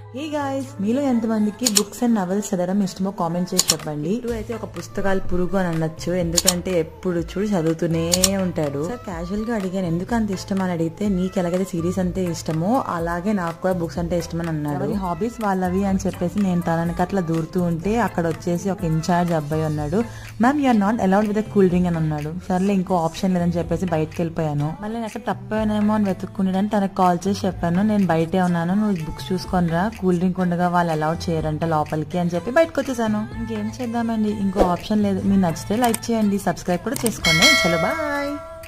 hey guys మీలో ఎంతమందికి books and novels చదవడం ఇష్టమో కామెంట్ చేసి చెప్పండి ఇప్పుడు అయితే ఒక పుస్తకాలు పురుగు అని అనొచ్చు ఎందుకంటే ఎప్పుడు చూడు చదువుతూనే ఉంటాడు సార్ క్యాజువల్ గా అడిగాను ఎందుకు అంత ఇష్టం అని అడిగితే నీకు ఎలాగైతే సిరీస్ అంటే ఇష్టమో అలాగే నాకు కూడా బుక్స్ అంటే ఇష్టం అని అన్నాడు ఎవరి హాబీస్ వాళ్ళవి అని చెప్పేసి నేను తనకి అట్లా దూరుతూ ఉంటే అక్కడ వచ్చేసి ఒక ఇన్ఛార్జ్ అబ్బాయి ఉన్నాడు ma'am you're not allowed with cool drink అని అన్నాడు సర్లే ఇంకో ఆప్షన్ లేదని చెప్పేసి బయటకు వెళ్ళిపోయాను మళ్ళీ నేను అక్కడ తప్పేనేమో అని వెతుక్కునేదని తనకు కాల్ చేసి చెప్పాను నేను బయటే ఉన్నాను నువ్వు బుక్స్ చూసుకొనిరా కూల్ డ్రింక్ ఉండగా వాళ్ళు అలౌడ్ చేయరంట లోపలికి అని చెప్పి బయటకు వచ్చేసాను ఇంకేం చేద్దామండి ఇంకో ఆప్షన్ లేదు మీకు నచ్చితే లైక్ చేయండి సబ్స్క్రైబ్ కూడా చేసుకోండి చలో బాయ్